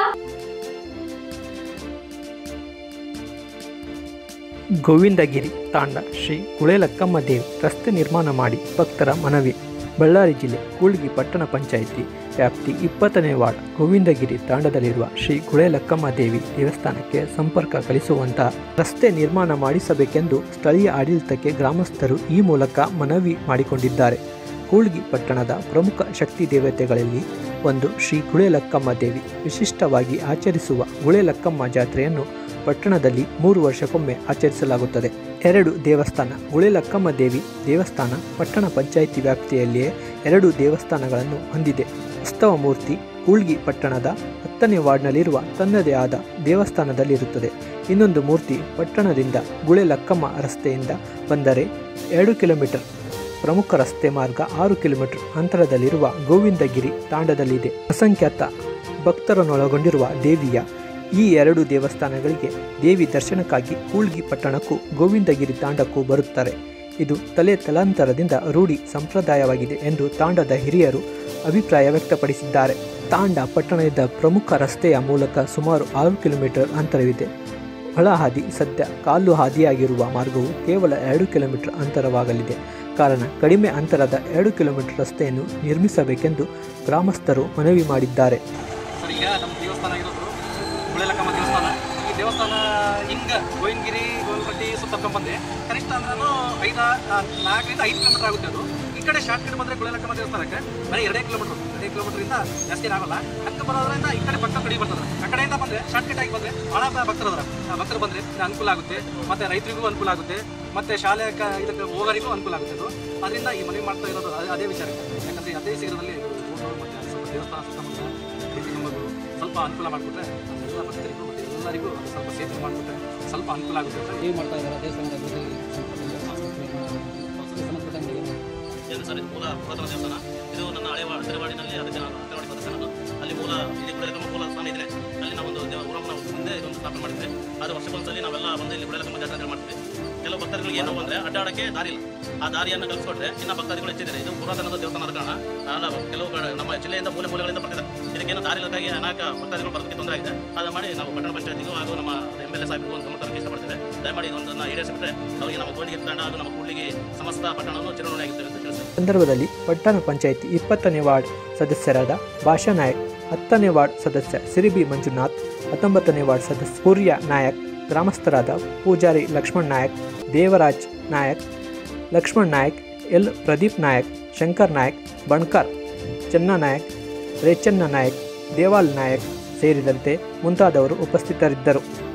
ಗೋವಿಂದಗಿರಿ ತಾಂಡ ಶ್ರೀ ಗುಳೇಲಕ್ಕಮ್ಮ ದೇವಿ ರಸ್ತೆ ನಿರ್ಮಾಣ ಮಾಡಿ ಭಕ್ತರ ಮನವಿ ಬಳ್ಳಾರಿ ಜಿಲ್ಲೆ ಕೂಳ್ಗಿ ಪಟ್ಟಣ ಪಂಚಾಯಿತಿ ವ್ಯಾಪ್ತಿ ಇಪ್ಪತ್ತನೇ ವಾರ್ಡ್ ಗೋವಿಂದಗಿರಿ ತಾಂಡದಲ್ಲಿರುವ ಶ್ರೀ ಗುಳೇಲಕ್ಕಮ್ಮ ದೇವಿ ದೇವಸ್ಥಾನಕ್ಕೆ ಸಂಪರ್ಕ ಕಲಿಸುವಂತಹ ರಸ್ತೆ ನಿರ್ಮಾಣ ಮಾಡಿಸಬೇಕೆಂದು ಸ್ಥಳೀಯ ಆಡಳಿತಕ್ಕೆ ಗ್ರಾಮಸ್ಥರು ಈ ಮೂಲಕ ಮನವಿ ಮಾಡಿಕೊಂಡಿದ್ದಾರೆ ಕೂಳ್ಗಿ ಪಟ್ಟಣದ ಪ್ರಮುಖ ಶಕ್ತಿ ದೇವತೆಗಳಲ್ಲಿ ಒಂದು ಶ್ರೀ ಗುಳೇಲಕ್ಕಮ್ಮ ದೇವಿ ವಿಶಿಷ್ಟವಾಗಿ ಆಚರಿಸುವ ಗುಳೇಲಕ್ಕಮ್ಮ ಜಾತ್ರೆಯನ್ನು ಪಟ್ಟಣದಲ್ಲಿ ಮೂರು ವರ್ಷಕ್ಕೊಮ್ಮೆ ಆಚರಿಸಲಾಗುತ್ತದೆ ಎರಡು ದೇವಸ್ಥಾನ ಗುಳೇಲಕ್ಕಮ್ಮ ದೇವಿ ದೇವಸ್ಥಾನ ಪಟ್ಟಣ ಪಂಚಾಯಿತಿ ವ್ಯಾಪ್ತಿಯಲ್ಲಿಯೇ ಎರಡು ದೇವಸ್ಥಾನಗಳನ್ನು ಹೊಂದಿದೆ ಉತ್ಸವ ಮೂರ್ತಿ ಕೂಳ್ಗಿ ಪಟ್ಟಣದ ಹತ್ತನೇ ವಾರ್ಡ್ನಲ್ಲಿರುವ ತನ್ನದೇ ಆದ ದೇವಸ್ಥಾನದಲ್ಲಿರುತ್ತದೆ ಇನ್ನೊಂದು ಮೂರ್ತಿ ಪಟ್ಟಣದಿಂದ ಗುಳೇಲಕ್ಕಮ್ಮ ರಸ್ತೆಯಿಂದ ಬಂದರೆ ಎರಡು ಕಿಲೋಮೀಟರ್ ಪ್ರಮುಖ ರಸ್ತೆ ಮಾರ್ಗ ಆರು ಕಿಲೋಮೀಟರ್ ಅಂತರದಲ್ಲಿರುವ ಗೋವಿಂದಗಿರಿ ತಾಂಡದಲ್ಲಿದೆ ಅಸಂಖ್ಯಾತ ಭಕ್ತರನ್ನೊಳಗೊಂಡಿರುವ ದೇವಿಯ ಈ ಎರಡು ದೇವಸ್ಥಾನಗಳಿಗೆ ದೇವಿ ದರ್ಶನಕ್ಕಾಗಿ ಕೂಳ್ಗಿ ಪಟ್ಟಣಕ್ಕೂ ಗೋವಿಂದಗಿರಿ ತಾಂಡಕ್ಕೂ ಬರುತ್ತಾರೆ ಇದು ತಲೆ ತಲಾಂತರದಿಂದ ರೂಢಿ ಸಂಪ್ರದಾಯವಾಗಿದೆ ಎಂದು ತಾಂಡದ ಹಿರಿಯರು ಅಭಿಪ್ರಾಯ ವ್ಯಕ್ತಪಡಿಸಿದ್ದಾರೆ ತಾಂಡ ಪಟ್ಟಣದ ಪ್ರಮುಖ ರಸ್ತೆಯ ಮೂಲಕ ಸುಮಾರು ಆರು ಕಿಲೋಮೀಟರ್ ಅಂತರವಿದೆ ಒಳಹಾದಿ ಸದ್ಯ ಕಾಲು ಹಾದಿಯಾಗಿರುವ ಮಾರ್ಗವು ಕೇವಲ ಎರಡು ಕಿಲೋಮೀಟರ್ ಅಂತರವಾಗಲಿದೆ ಕಾರಣ ಕಡಿಮೆ ಅಂತರದ ಎರಡು ಕಿಲೋಮೀಟರ್ ರಸ್ತೆಯನ್ನು ನಿರ್ಮಿಸಬೇಕೆಂದು ಗ್ರಾಮಸ್ಥರು ಮನವಿ ಮಾಡಿದ್ದಾರೆ ಸರ್ ಈಗ ನಮ್ಮ ದೇವಸ್ಥಾನ ಇರೋದು ಗುಳೆಲಕ್ಕಮ್ಮ ದೇವಸ್ಥಾನ ಈ ದೇವಸ್ಥಾನ ಹಿಂಗ ಗೋವಿಂದಗಿರಿ ಗೋವಿನಪಟ್ಟಿ ಸುತ್ತಕೊಂಡ್ ಬಂದೆ ಕನಿಷ್ಠ ಅಂದ್ರೂ ಐದ ಆ, ನಾಲ್ಕರಿಂದ ಐದು ಕಿಲೋಮೀಟರ್ ಆಗುತ್ತೆ ಅದು ಈ ಕಡೆ ಶಾರ್ಟ್ ಕಟ್ ಬಂದ್ರೆ ಗುಳೆಲಕ್ಕಮ್ಮ ದೇವಸ್ಥಾನಕ್ಕೆ ಬರೀ ಎರಡೇ ಕಿಲೋಮೀಟರ್ ಎರಡೇ ಕಿಲೋಮೀಟರ್ ಜಾಸ್ತಿ ಏನಾಗಲ್ಲ ಹಂಗೆ ಬರೋದ್ರಿಂದ ಈ ಕಡೆ ಪಕ್ಕ ಕಡೆ ಬರ್ತದೆ ಆ ಕಡೆಯಿಂದ ಬಂದ್ರೆ ಶಾರ್ಟ್ ಕಟ್ ಆಗಿ ಬಂದ್ರೆ ಭಾಳ ಭಕ್ತರು ಅದಾರ ಆ ಭಕ್ತರು ಬಂದ್ರೆ ಇದು ಅನುಕೂಲ ಆಗುತ್ತೆ ಮತ್ತೆ ರೈತರಿಗೂ ಅನುಕೂಲ ಆಗುತ್ತೆ ಮತ್ತೆ ಶಾಲೆ ಕ- ಇದಕ್ಕೆ ಹೋಗೋರಿಗೂ ಅನುಕೂಲ ಆಗುತ್ತೆ ಅದು ಅದರಿಂದ ಈ ಮನವಿ ಮಾಡ್ತಾ ಇರೋದು ಅದೇ- ಅದೇ ವಿಚಾರ ಯಾಕಂದ್ರೆ ಅದೇ ಶೀಘ್ರದಲ್ಲಿ ಊರು ಮತ್ತೆ ಸ್ವಲ್ಪ ದೇವಸ್ಥಾನ ಸುತ್ತಮುತ್ತ ಪ್ರೀತಿ ನಮ್ಮದು ಸ್ವಲ್ಪ ಅನುಕೂಲ ಮಾಡಿಕೊಟ್ರೆ ಎಲ್ಲ ಭಕ್ತರಿಗೂ ಮತ್ತು ಎಲ್ಲರಿಗೂ ಅದು ಸ್ವಲ್ಪ ಸೇತುವೆ ಮಾಡಿಕೊಟ್ರೆ ಸ್ವಲ್ಪ ಅನುಕೂಲ ಆಗುತ್ತೆ ಅಂತ ನೀವು ಮಾಡ್ತಾ ಇದ್ದಾರೆ ದೇವಸ್ಥಾನದ ಅಭಿವೃದ್ಧಿ ಸಂಬಂಧಪಟ್ಟಂಗೆ ಏನು ಸರ್ ಇದು ಮೂಲ ಪುರಾತನ ದೇವಸ್ಥಾನ ಇದು ನನ್ನ ಹಳೆ ತೆರವಾಡಿನಲ್ಲಿ ಅದಕ್ಕೆ ನಾನು ತೆರವಾಡಿ ಸದಸ್ಯ ನಾನು ಅಲ್ಲಿ ಮೂಲ ಇಲ್ಲಿ ಗುಡಲಕಮ್ಮ ಮೂಲ ಸ್ಥಾನ ಇದೆ ಅಲ್ಲಿ ನಾವೊಂದು ದೇವ ಊರಮ್ಮನ ಮುಂದೆ ಇದೊಂದು ಸ್ಥಾಪನೆ ಮಾಡಿದ್ದೆ ಆದರೆ ವರ್ಷಕ್ಕೊಂದ್ಸಲಿ ನಾವೆಲ್ಲ ಬಂದು ಇಲ್ಲಿ ಗುಡಲಕಮ್ಮ ಜಾತ್ರೆ ಅಂತ ಮಾಡ್ತೀವಿ ಕೆಲವು ಭಕ್ತರುಗಳಿಗೆ ಏನೋ ಅಂದರೆ ಅಡ್ಡಾಡಕ್ಕೆ ದಾರಿ ಇಲ್ಲ ಆ ದಾರಿಯನ್ನು ಕಲ್ಪಿಸ್ಕೊಟ್ರೆ ಇನ್ನ ಭಕ್ತಾದಿಗಳು ಹೆಚ್ಚಿದ್ದಾರೆ ಇದು ಪುರಾತನದ ದೇವಸ್ಥಾನದ ಕಾರಣ ಅಲ್ಲ ಕೆಲವು ಕಡೆ ನಮ್ಮ ಜಿಲ್ಲೆಯಿಂದ ಮೂಲೆ ಮೂಲೆಗಳಿಂದ ಬರ್ತಿದ್ದಾರೆ ಇದಕ್ಕೇನು ದಾರಿ ಇಲ್ಲದಾಗಿ ಅನೇಕ ಭಕ್ತಾದಿಗಳು ಬರೋದಕ್ಕೆ ತೊಂದರೆ ಆಗಿದೆ ಅದು ಮಾಡಿ ನಾವು ಪಟ್ಟಣ ಪಂಚಾಯತಿಗೂ ಹಾಗೂ ನಮ್ಮ ಎಮ್ ಎಲ್ ಎ ಸಾಹೇಬರಿಗೂ ಒಂದು ಗಮನ ತರಕ್ಕೆ ಇಷ್ಟಪಡ್ತೇವೆ ದಯಮಾಡಿ ಇದೊಂದನ್ನು ಈಡೇರಿಸಿಬಿಟ್ರೆ ಅವರಿಗೆ ನಮ್ಮ ಗೋಣಿಗೆ ತಂಡ ಹಾಗೂ ನಮ್ಮ ಕೂಡ್ಲಿಗೆ ಸಮಸ್ತ ಪಟ್ಟಣವನ್ನು ಚಿರಋಣಿಯಾಗಿದ್ದೇವೆ ಅಂತ ತಿಳಿಸ್ತೇವೆ ಸಂದರ್ಭದಲ್ಲಿ ಪಟ್ಟಣ ಪಂಚಾಯಿತಿ ಇಪ್ಪತ್ತನೇ ವಾರ್ಡ್ ಸದಸ್ಯರಾದ ಭಾಷಾ ನಾಯಕ್ ಹತ್ತನೇ ವಾರ್ಡ್ ಸದಸ್ಯ ಸಿರಿಬಿ ಮಂಜುನಾಥ್ ಹತ್ತೊಂಬತ್ತನೇ ವಾರ್ಡ್ ಸದಸ್ಯ ಸೂರ್ಯ ನಾಯಕ್ ಗ್ರಾಮಸ್ಥರಾದ ಪೂಜಾರಿ ಲಕ್ಷ್ಮಣ್ ನಾಯಕ್ ದೇವರಾಜ್ ನಾಯಕ್ ಲಕ್ಷ್ಮಣ್ ನಾಯಕ್ ಎಲ್ ಪ್ರದೀಪ್ ನಾಯಕ್ ಶಂಕರ್ ನಾಯಕ್ ಬಣ್ಕರ್ ಚೆನ್ನ ನಾಯಕ್ ರೇಚನ್ನ ನಾಯಕ್ ದೇವಾಲ್ ನಾಯಕ್ ಸೇರಿದಂತೆ ಮುಂತಾದವರು ಉಪಸ್ಥಿತರಿದ್ದರು